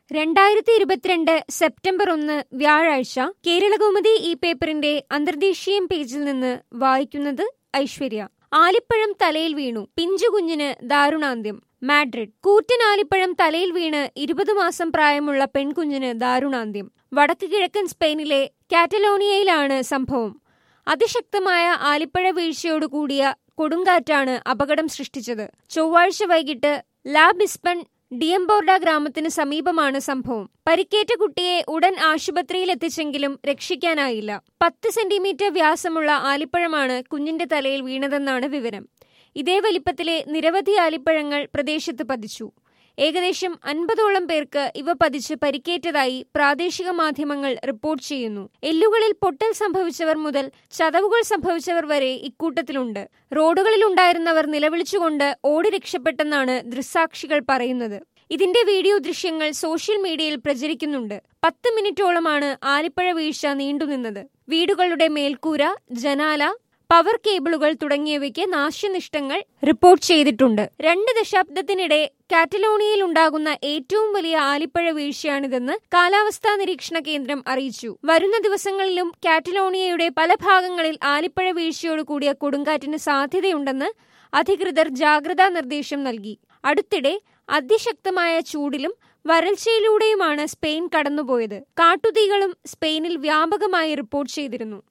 രണ്ടായിരത്തി ഇരുപത്തിരണ്ട് സെപ്റ്റംബർ ഒന്ന് വ്യാഴാഴ്ച കേരളകൗമുദി ഈ പേപ്പറിന്റെ അന്തർദേശീയം പേജിൽ നിന്ന് വായിക്കുന്നത് ഐശ്വര്യ ആലിപ്പഴം തലയിൽ വീണു പിഞ്ചുകുഞ്ഞിന് ദാരുണാന്ത്യം മാഡ്രിഡ് കൂറ്റൻ ആലിപ്പഴം തലയിൽ വീണ് ഇരുപത് മാസം പ്രായമുള്ള പെൺകുഞ്ഞിന് ദാരുണാന്ത്യം വടക്ക് കിഴക്കൻ സ്പെയിനിലെ കാറ്റലോണിയയിലാണ് സംഭവം അതിശക്തമായ ആലിപ്പഴ വീഴ്ചയോടുകൂടിയ കൊടുങ്കാറ്റാണ് അപകടം സൃഷ്ടിച്ചത് ചൊവ്വാഴ്ച വൈകിട്ട് ലാ ബിസ്പൺ ഡിയംബോർഡ ഗ്രാമത്തിന് സമീപമാണ് സംഭവം പരിക്കേറ്റ കുട്ടിയെ ഉടൻ ആശുപത്രിയിൽ എത്തിച്ചെങ്കിലും രക്ഷിക്കാനായില്ല പത്ത് സെന്റിമീറ്റർ വ്യാസമുള്ള ആലിപ്പഴമാണ് കുഞ്ഞിന്റെ തലയിൽ വീണതെന്നാണ് വിവരം ഇതേ വലിപ്പത്തിലെ നിരവധി ആലിപ്പഴങ്ങൾ പ്രദേശത്ത് പതിച്ചു ഏകദേശം അൻപതോളം പേർക്ക് ഇവ പതിച്ച് പരിക്കേറ്റതായി പ്രാദേശിക മാധ്യമങ്ങൾ റിപ്പോർട്ട് ചെയ്യുന്നു എല്ലുകളിൽ പൊട്ടൽ സംഭവിച്ചവർ മുതൽ ചതവുകൾ സംഭവിച്ചവർ വരെ ഇക്കൂട്ടത്തിലുണ്ട് റോഡുകളിലുണ്ടായിരുന്നവർ നിലവിളിച്ചുകൊണ്ട് ഓടി രക്ഷപ്പെട്ടെന്നാണ് ദൃക്സാക്ഷികൾ പറയുന്നത് ഇതിന്റെ വീഡിയോ ദൃശ്യങ്ങൾ സോഷ്യൽ മീഡിയയിൽ പ്രചരിക്കുന്നുണ്ട് പത്ത് മിനിറ്റോളമാണ് ആലിപ്പഴ വീഴ്ച നീണ്ടുനിന്നത് വീടുകളുടെ മേൽക്കൂര ജനാല പവർ കേബിളുകൾ തുടങ്ങിയവയ്ക്ക് നാശനഷ്ടങ്ങൾ റിപ്പോർട്ട് ചെയ്തിട്ടുണ്ട് രണ്ട് ദശാബ്ദത്തിനിടെ കാറ്റലോണിയയിൽ ഉണ്ടാകുന്ന ഏറ്റവും വലിയ ആലിപ്പഴ വീഴ്ചയാണിതെന്ന് കാലാവസ്ഥാ നിരീക്ഷണ കേന്ദ്രം അറിയിച്ചു വരുന്ന ദിവസങ്ങളിലും കാറ്റലോണിയയുടെ പല ഭാഗങ്ങളിൽ ആലിപ്പഴ വീഴ്ചയോട് കൂടിയ കൊടുങ്കാറ്റിന് സാധ്യതയുണ്ടെന്ന് അധികൃതർ ജാഗ്രതാ നിർദ്ദേശം നൽകി അടുത്തിടെ അതിശക്തമായ ചൂടിലും വരൾച്ചയിലൂടെയുമാണ് സ്പെയിൻ കടന്നുപോയത് കാട്ടുതീകളും സ്പെയിനിൽ വ്യാപകമായി റിപ്പോർട്ട് ചെയ്തിരുന്നു